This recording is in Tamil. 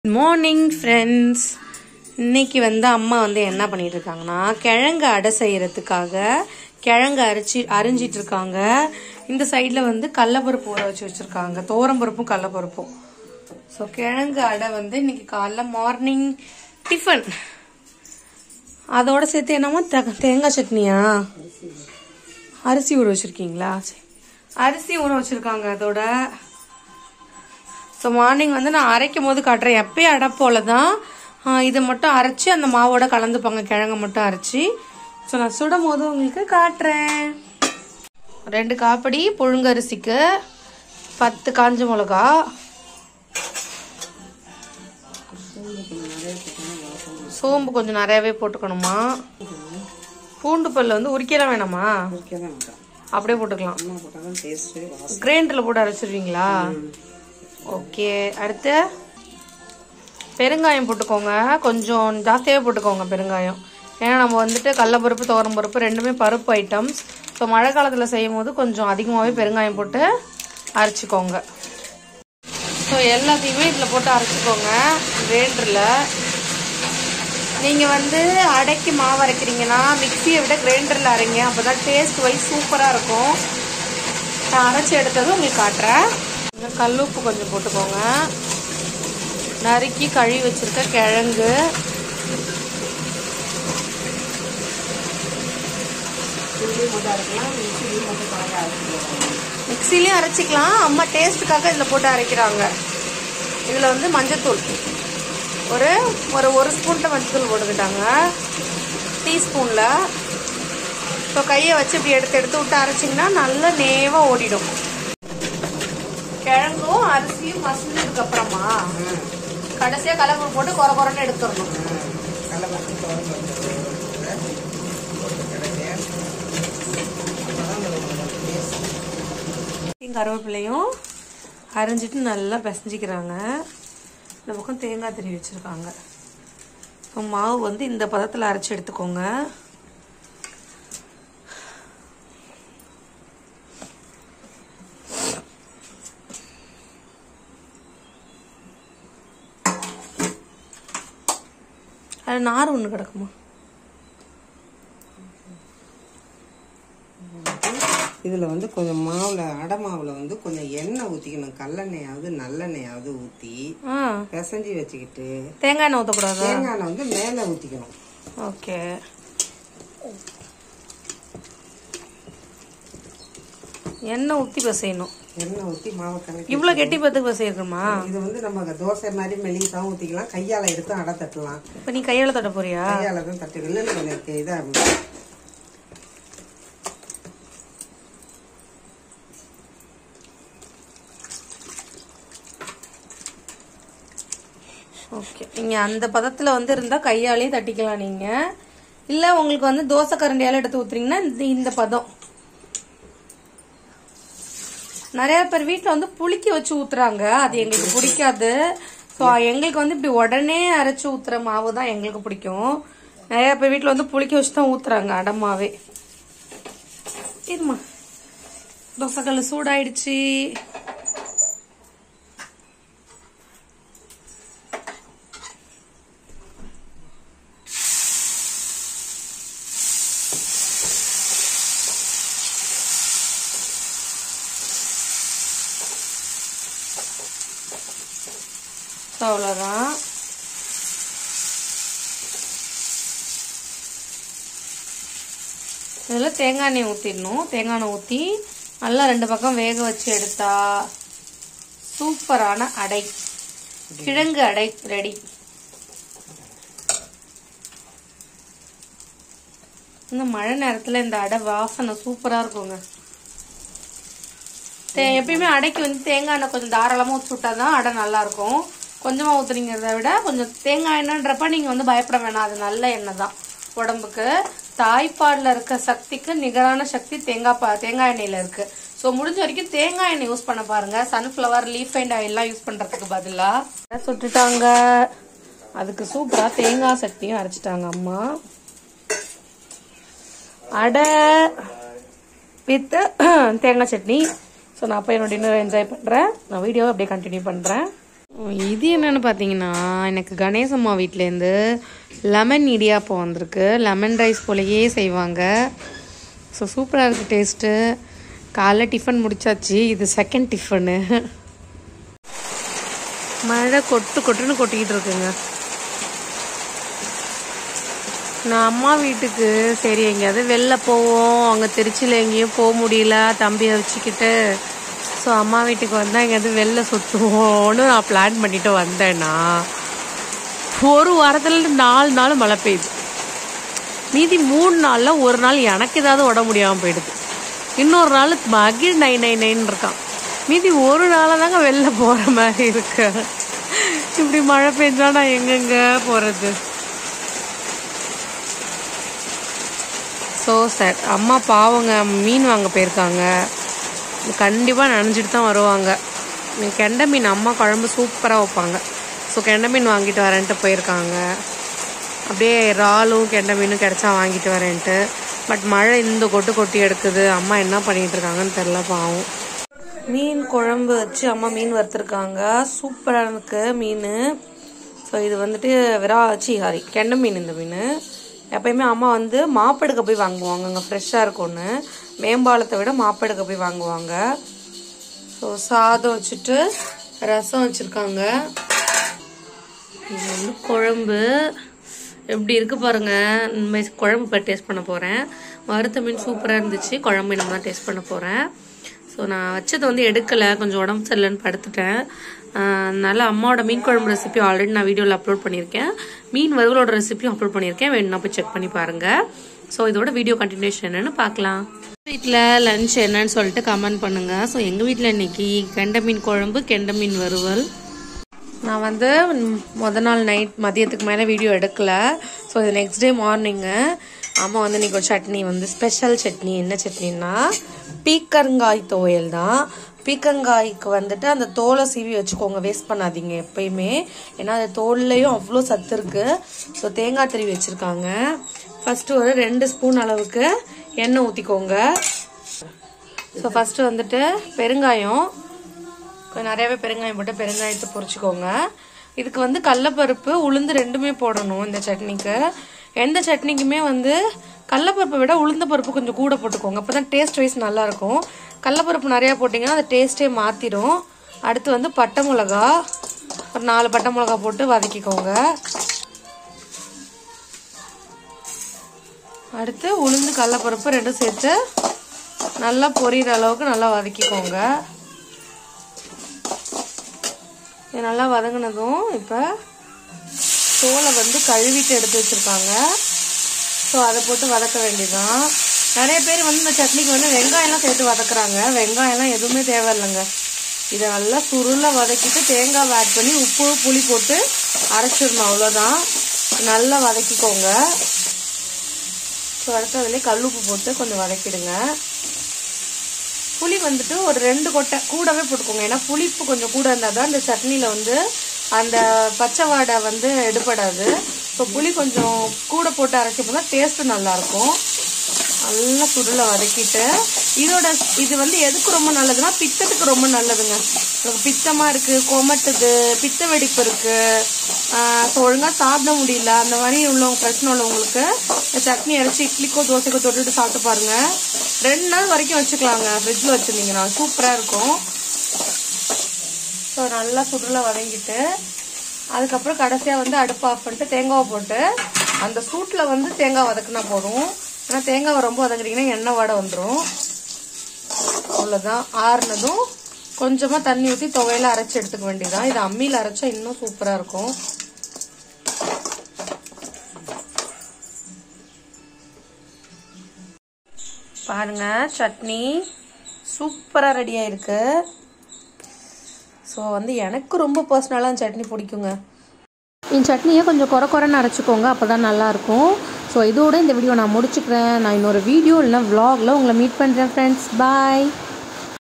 மார்னிங் ஃப்ரெண்ட்ஸ் இன்னைக்கு வந்து அம்மா வந்து என்ன பண்ணிட்டு இருக்காங்கன்னா கிழங்கு அடை செய்யறதுக்காக கிழங்கு அரைச்சி அரிஞ்சிட்டு இருக்காங்க இந்த சைடில் வந்து கடலப்பருப்பு ஊற வச்சு வச்சிருக்காங்க பருப்பும் கடலப்பருப்பும் ஸோ கிழங்கு அடை வந்து இன்னைக்கு காலைல மார்னிங் டிஃபன் அதோட சேர்த்து என்னமோ தே- தேங்காய் சட்னியா அரிசி ஊற வச்சிருக்கீங்களா சரி. அரிசி ஊற வச்சிருக்காங்க அதோட ஸோ மார்னிங் வந்து நான் அரைக்கும் போது காட்டுறேன் எப்பயும் அடை போல தான் ஆஹ் இதை மட்டும் அரைச்சி அந்த மாவோட கலந்துப்பாங்க கிழங்க மட்டும் அரைச்சி ஸோ நான் சுடும் போது உங்களுக்கு காட்டுறேன் ரெண்டு காப்படி புழுங்கரிசிக்கு பத்து காஞ்ச மிளகா சோம்பு கொஞ்சம் நிறையவே போட்டுக்கணுமா பூண்டு பல்லு வந்து உரிக்கலாம் வேணாமா முக்கியம் தான் அப்படியே போட்டுக்கலாம் அம்மா போட்டால் தான் டேஸ்ட்டு வாசம் கிரைண்டரில் போட்டு அரைச்சிருவீங்களா ஓகே அடுத்து பெருங்காயம் போட்டுக்கோங்க கொஞ்சம் ஜாஸ்தியாகவே போட்டுக்கோங்க பெருங்காயம் ஏன்னா நம்ம வந்துட்டு கடலப்பருப்பு துவரம் பருப்பு ரெண்டுமே பருப்பு ஐட்டம்ஸ் ஸோ மழை காலத்தில் செய்யும் போது கொஞ்சம் அதிகமாகவே பெருங்காயம் போட்டு அரைச்சிக்கோங்க ஸோ எல்லாத்தையுமே இதில் போட்டு அரைச்சிக்கோங்க கிரைண்டரில் நீங்கள் வந்து அடைக்கு மாவு அரைக்கிறீங்கன்னா மிக்சியை விட கிரைண்டரில் அரைங்க அப்போ தான் டேஸ்ட் வைஸ் சூப்பராக இருக்கும் நான் அரைச்சி எடுத்ததும் உங்களுக்கு காட்டுறேன் இந்த கல்லுப்பு கொஞ்சம் போட்டுக்கோங்க நறுக்கி கழுவி வச்சிருக்க கிழங்கு துள்ளி மட்டும் அரைக்கலாம் மிக்சிலையும் மட்டும் கலந்து அரைச்சிக்கலாம் மிக்சிலையும் அரைச்சிக்கலாம் அம்மா டேஸ்ட்டுக்காக இதில் போட்டு அரைக்கிறாங்க இதில் வந்து மஞ்சத்தூள் ஒரு ஒரு ஒரு ஸ்பூன்ட்ட மஞ்சத்தூள் போட்டுக்கிட்டாங்க டீஸ்பூனில் ஸோ கையை வச்சு இப்படி எடுத்து எடுத்து விட்டு அரைச்சிங்கன்னா நல்லா நேவாக ஓடிடும் கிழங்கும் அரிசியும் மசிஞ்சதுக்கு அப்புறமா கடைசியாக கலப்பூர் போட்டு குறை குறைன்னு எடுத்துடணும் கடலை பருப்பு துவரம் பருப்பு போட்டு கிடக்கு கருவேப்பிலையும் அரிஞ்சிட்டு நல்லா பிசைஞ்சிக்கிறாங்க இந்த பக்கம் தேங்காய் திருவி வச்சுருக்காங்க இப்போ மாவு வந்து இந்த பதத்தில் அரைச்சி எடுத்துக்கோங்க அது நார் ஒன்று கிடக்குமா இதில் வந்து கொஞ்சம் மாவில் அடை மாவில் வந்து கொஞ்சம் எண்ணெய் ஊற்றிக்கணும் கல்லெண்ணெயாவது நல்லெண்ணெயாவது ஊற்றி ஆ பிசைஞ்சு வச்சுக்கிட்டு தேங்காய் எண்ணெய் ஊற்றக்கூடாதா தேங்காய் எண்ணெய் வந்து மேலே ஊற்றிக்கணும் ஓகே எண்ணெய் ஊற்றி பசையணும் எண்ணெய் ஊற்றி மாவை கலக்கி இவ்வளோ கெட்டி பத்துக்கு பசையிருக்குமா இது வந்து நம்ம தோசை மாதிரி மெலிசாவும் ஊற்றிக்கலாம் கையால் எடுத்து அடை தட்டலாம் இப்போ நீ கையால் தொட போறியா கையால் தான் தட்டுக்கல கொஞ்சம் இதாக ஓகே நீங்கள் அந்த பதத்தில் வந்து இருந்தால் கையாலேயே தட்டிக்கலாம் நீங்கள் இல்லை உங்களுக்கு வந்து தோசை கரண்டியால் எடுத்து ஊத்துறீங்கன்னா இந்த இந்த பதம் நிறைய பேர் வீட்டில் வந்து புளிக்க வச்சு ஊத்துறாங்க அது எங்களுக்கு பிடிக்காது ஸோ எங்களுக்கு வந்து இப்படி உடனே அரைச்சு ஊத்துற மாவு தான் எங்களுக்கு பிடிக்கும் நிறைய பேர் வீட்டில் வந்து புளிக்க வச்சு தான் ஊத்துறாங்க அடமாவே இருமா தோசைக்கல் சூடாயிடுச்சு ஸோ அவ்வளோதான் இதில் தேங்காய் எண்ணெய் ஊற்றிடணும் தேங்காய் எண்ணெய் ஊற்றி நல்லா ரெண்டு பக்கம் வேக வச்சு எடுத்தா சூப்பரான அடை கிழங்கு அடை ரெடி இந்த மழை நேரத்தில் இந்த அடை வாசனை சூப்பராக இருக்குங்க தே எப்பயுமே அடைக்கு வந்து தேங்காய் எண்ணெய் கொஞ்சம் தாராளமாக ஊற்றி விட்டா தான் அடை நல்லா இருக்கும் கொஞ்சமாக ஊற்றுறீங்கிறத விட கொஞ்சம் தேங்காய் எண்ணெய்ன்றப்ப நீங்கள் வந்து பயப்பட வேணாம் அது நல்ல எண்ணெய் தான் உடம்புக்கு தாய்ப்பாலில் இருக்க சக்திக்கு நிகரான சக்தி தேங்காய் பா தேங்காய் எண்ணெயில் இருக்கு ஸோ முடிஞ்ச வரைக்கும் தேங்காய் எண்ணெய் யூஸ் பண்ண பாருங்க சன்ஃப்ளவர் லீஃப் அண்ட் ஆயில்லாம் யூஸ் பண்ணுறதுக்கு பதிலாக சுட்டுட்டாங்க அதுக்கு சூப்பராக தேங்காய் சட்னியும் அரைச்சிட்டாங்க அம்மா அடை வித் தேங்காய் சட்னி ஸோ நான் அப்போ என்னோட டின்னர் என்ஜாய் பண்ணுறேன் நான் வீடியோவை அப்படியே கண்டினியூ பண்ணுறேன் இது என்னன்னு பார்த்தீங்கன்னா எனக்கு கணேசம்மா வீட்டிலேருந்து லெமன் இடியாப்பம் வந்திருக்கு லெமன் ரைஸ் போலயே செய்வாங்க ஸோ சூப்பராக இருக்குது டேஸ்ட்டு காலைல டிஃபன் முடிச்சாச்சு இது செகண்ட் டிஃபனு மழை கொட்டு கொட்டுன்னு கொட்டிக்கிட்டு இருக்குங்க நான் அம்மா வீட்டுக்கு சரி எங்கேயாவது வெளில போவோம் அங்கே திருச்சியில் எங்கேயும் போக முடியல தம்பியை வச்சுக்கிட்டு ஸோ அம்மா வீட்டுக்கு வந்தால் எங்கேயாவது வெளில சுற்றுவோன்னு நான் பிளான் பண்ணிட்டு வந்தேன்னா ஒரு வாரத்துல நாலு நாள் மழை பெய்யுது மீதி மூணு நாளில் ஒரு நாள் எனக்கு ஏதாவது உட முடியாமல் போயிடுது இன்னொரு நாள் மகிழ் நை நை நைன்னு இருக்கான் மீதி ஒரு நாளாக தாங்க வெளில போகிற மாதிரி இருக்கு இப்படி மழை பெஞ்சா நான் எங்கெங்க போகிறது ஸோ சார் அம்மா பாவங்க மீன் வாங்க போயிருக்காங்க கண்டிப்பாக நனைஞ்சிட்டு தான் வருவாங்க கெண்டை மீன் அம்மா குழம்பு சூப்பராக வைப்பாங்க ஸோ கெண்டை மீன் வாங்கிட்டு வரேன்ட்டு போயிருக்காங்க அப்படியே இறாலும் கெண்டை மீனும் கிடைச்சா வாங்கிட்டு வரேன்ட்டு பட் மழை இந்த கொட்டு கொட்டி எடுக்குது அம்மா என்ன பண்ணிட்டு இருக்காங்கன்னு தெரில பாவம் மீன் குழம்பு வச்சு அம்மா மீன் வறுத்துருக்காங்க சூப்பராக இருக்கு மீன் ஸோ இது வந்துட்டு விரா சி சாரி கெண்டை மீன் இந்த மீன் எப்பயுமே அம்மா வந்து மாப்பெடுக்க போய் வாங்குவாங்க அங்கே ஃப்ரெஷ்ஷாக இருக்கும்னு மேம்பாலத்தை விட மாப்பெடுக்க போய் வாங்குவாங்க ஸோ சாதம் வச்சுட்டு ரசம் வச்சுருக்காங்க இது வந்து குழம்பு எப்படி இருக்கு பாருங்க இந்த குழம்பு இப்போ டேஸ்ட் பண்ண போகிறேன் வறுத்த மீன் சூப்பராக இருந்துச்சு குழம்பு நம்ம தான் டேஸ்ட் பண்ண போகிறேன் ஸோ நான் வச்சது வந்து எடுக்கலை கொஞ்சம் உடம்பு சரியில்லைன்னு படுத்துட்டேன் ஆஹ் அதனால அம்மாவோட மீன் குழம்பு ரெசிபி ஆல்ரெடி நான் வீடியோவில் அப்லோட் பண்ணியிருக்கேன் மீன் வறுவலோட ரெசிபியும் அப்லோட் பண்ணியிருக்கேன் வேணும்னா போய் செக் பண்ணி பாருங்கள் ஸோ இதோட வீடியோ கண்டினியூஷன் என்னன்னு பார்க்கலாம் வீட்டில் லஞ்ச் என்னன்னு சொல்லிட்டு கமெண்ட் பண்ணுங்க ஸோ எங்கள் வீட்டில் இன்னைக்கு கெண்டை மீன் குழம்பு கெண்டை மீன் வறுவல் நான் வந்து ம், முத நாள் நைட் மதியத்துக்கு மேலே வீடியோ எடுக்கல ஸோ இது நெக்ஸ்ட் டே மார்னிங்கு அம்மா வந்து இன்னைக்கு ஒரு சட்னி வந்து ஸ்பெஷல் சட்னி என்ன சட்னின்னா பீக்கங்காய் துவையல் தான் பீக்கங்காய்க்கு வந்துட்டு அந்த தோலை சீவி வச்சுக்கோங்க வேஸ்ட் பண்ணாதீங்க எப்பயுமே ஏன்னா அந்த தோல்லையும் அவ்வளோ சத்து இருக்கு ஸோ தேங்காய் திருவி வச்சுருக்காங்க ஃபர்ஸ்ட் ஒரு ரெண்டு ஸ்பூன் அளவுக்கு எண்ணெய் ஊற்றிக்கோங்க ஸோ ஃபர்ஸ்ட் வந்துட்டு பெருங்காயம் கொஞ்சம் நிறையவே பெருங்காயம் போட்டு பெருங்காயத்தை பொரிச்சுக்கோங்க இதுக்கு வந்து கடலப்பருப்பு உளுந்து ரெண்டுமே போடணும் இந்த சட்னிக்கு எந்த சட்னிக்குமே வந்து கடலப்பருப்பை விட உளுந்த பருப்பு கொஞ்சம் கூட போட்டுக்கோங்க அப்போ தான் டேஸ்ட் வைஸ் நல்லா இருக்கும் கடலப்பருப்பு நிறையா போட்டிங்கன்னா அந்த டேஸ்ட்டே மாற்றிடும் அடுத்து வந்து பட்டை மிளகா ஒரு நாலு பட்டை மிளகா போட்டு வதக்கிக்கோங்க அடுத்து உளுந்து கடலப்பருப்பு ரெண்டும் சேர்த்து நல்லா பொரியிற அளவுக்கு நல்லா வதக்கிக்கோங்க இது நல்லா வதங்கினதும் இப்போ தோலை வந்து கழுவிட்டு எடுத்து வச்சுருக்காங்க ஸோ அதை போட்டு வதக்க வேண்டியதுதான் நிறைய பேர் வந்து இந்த சட்னிக்கு வந்து வெங்காயம்லாம் சேர்த்து வதக்குறாங்க வெங்காயம்லாம் எதுவுமே தேவையில்லைங்க இதை நல்லா சுருள வதக்கிட்டு தேங்காய் ஆட் பண்ணி உப்பு புளி போட்டு அரைச்சிடணும் அவ்வளோதான் நல்லா வதக்கிக்கோங்க ஸோ அடுத்து அதுலேயே கல்லுப்பு போட்டு கொஞ்சம் வதக்கிடுங்க புளி வந்துட்டு ஒரு ரெண்டு கொட்டை கூடவே போட்டுக்கோங்க ஏன்னா புளிப்பு கொஞ்சம் கூட இருந்தால் தான் இந்த சட்னியில் வந்து அந்த பச்சை வாடை வந்து எடுபடாது ஸோ புளி கொஞ்சம் கூட போட்டு அரைச்சி தான் டேஸ்ட்டு நல்லாயிருக்கும் நல்லா சுருளை வதக்கிட்டு இதோட இது வந்து எதுக்கு ரொம்ப நல்லதுன்னா பித்தத்துக்கு ரொம்ப நல்லதுங்க உங்களுக்கு பித்தமா இருக்கு கொமட்டுது பித்த வெடிப்பு இருக்கு ஸோ ஒழுங்காக சாப்பிட முடியல அந்த மாதிரி உள்ளவங்க பிரச்சனை உள்ளவங்களுக்கு இந்த சட்னி அரைச்சி இட்லிக்கோ தோசைக்கோ தொட்டுட்டு சாப்பிட்டு பாருங்க ரெண்டு நாள் வரைக்கும் வச்சுக்கலாங்க ஃப்ரிட்ஜில் வச்சுருந்தீங்கன்னா சூப்பராக இருக்கும் ஸோ நல்லா சுருளை வதங்கிட்டு அதுக்கப்புறம் கடைசியாக வந்து அடுப்பு ஆஃப் பண்ணிட்டு தேங்காவை போட்டு அந்த சூட்டில் வந்து தேங்காய் வதக்குனா போதும் ஆனால் தேங்காவை ரொம்ப வதங்குறீங்கன்னா எண்ணெய் வடை வந்துடும் அவ்வளோதான் ஆறுனதும் கொஞ்சமாக தண்ணி ஊற்றி துவையில அரைச்சி எடுத்துக்க வேண்டியதுதான் இது அம்மியில் அரைச்சா இன்னும் சூப்பராக இருக்கும் பாருங்க சட்னி சூப்பராக ரெடி ஆயிருக்கு ஸோ வந்து எனக்கு ரொம்ப பர்சனலாக சட்னி பிடிக்குங்க இந்த சட்னியை கொஞ்சம் குறை குறைன்னு அரைச்சிக்கோங்க அப்போ தான் நல்லாயிருக்கும் ஸோ இதோட இந்த வீடியோ நான் முடிச்சுக்கிறேன் நான் இன்னொரு வீடியோ இல்லைனா vlogல உங்களை மீட் பண்ணுறேன் ஃப்ரெண்ட்ஸ் பாய்